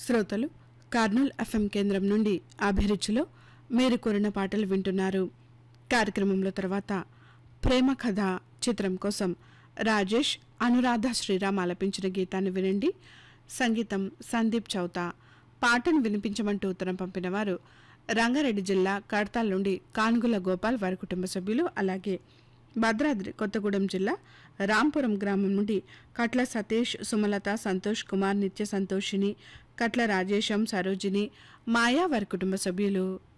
శ్రోతలు కర్నూల్ ఎఫ్ఎం కేంద్రం నుండి అభిరుచిలో మీరు కోరిన పాటలు వింటున్నారు కార్యక్రమంలో తర్వాత ప్రేమ కథ చిత్రం కోసం రాజేష్ అనురాధ శ్రీరామ్ ఆలపించిన గీతాన్ని వినండి సంగీతం సందీప్ చౌత పాటను వినిపించమంటూ ఉత్తరం పంపిన వారు రంగారెడ్డి జిల్లా కడతాల్ నుండి కానుగుల గోపాల్ వారి కుటుంబ సభ్యులు అలాగే భద్రాద్రి కొత్తగూడెం జిల్లా రాంపురం గ్రామం నుండి కట్ల సతీష్ సుమలత సంతోష్ కుమార్ నిత్య సంతోషిని కట్ల రాజేశం సరోజిని మాయా వారి కుటుంబ సభ్యులు